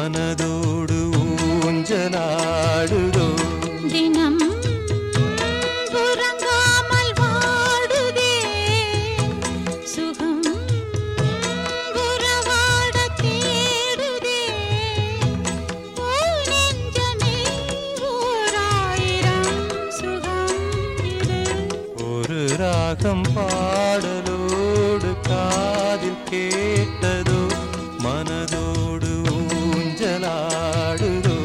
மனதோடு ஊஞ்சலாடுதோ தினம் உறங்காமல் வாடுதே சுகம் உறவாட தேடுதே ஓ நெஞ்சமே ஓராயிரம் சுகம் இது ஒரு ராகம் பாடலோடு காதில் கேட்டதோ மனதோடு ஊஞ்சலாடுதோ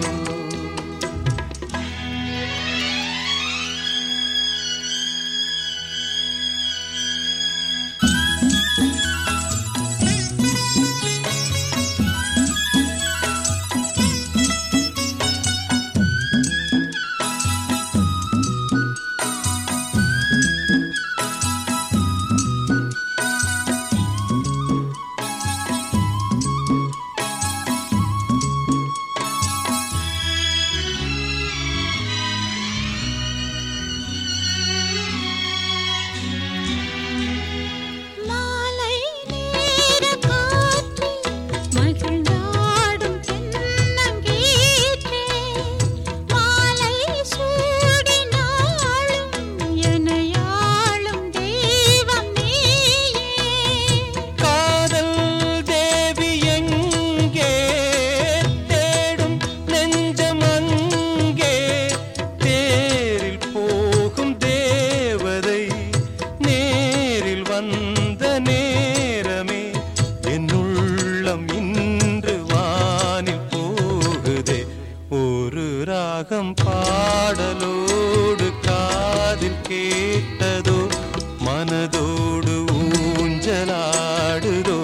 மாலை நேர காற்றே மகிழ்ந்தாடும் தென்னங்கீற்றே மாலை சூடினாலும் எனையாளும் தெய்வம் நீயே காதல் தேவி எங்கே தேடும் நெஞ்சம் அங்கே தேரில் போகும் தேவதை நேரில் வந்த நேரமே என் உள்ளம் இன்று வானில் போகுதே ஒரு ராகம் பாடலோடு காதில் கேட்டதோ மனதோடு ஊஞ்சலாடுதோ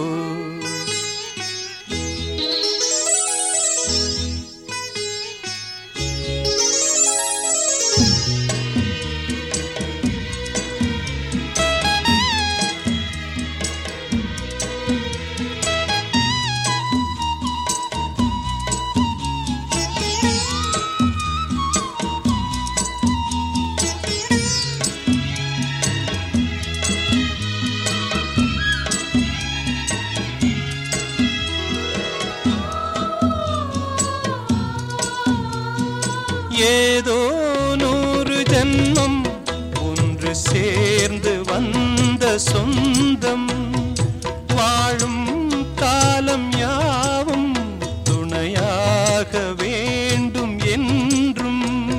ஏதோ நூறு ஜன்மம் ஒன்று சேர்ந்து வந்த சொந்தம் வாழும் காலம் யாவும் துணையாக வேண்டும் என்றும்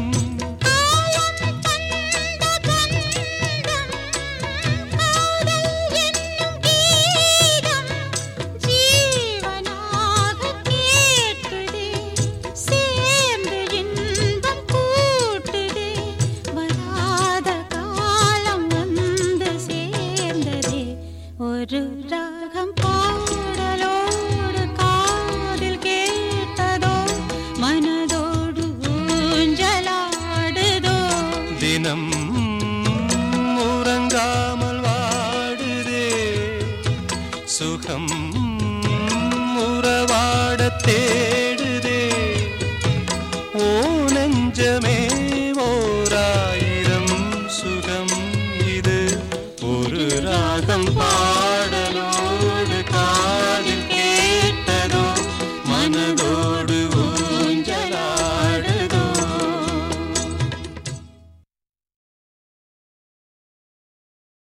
ஒரு ராகம் பாடலோடு காதில் கேட்டதோ மனதோடு ஊஞ்சலாடுதோ தினம் உறங்காமல் வாடுதே சுகம் உறவாட தேடுதே ஓ நெஞ்சமே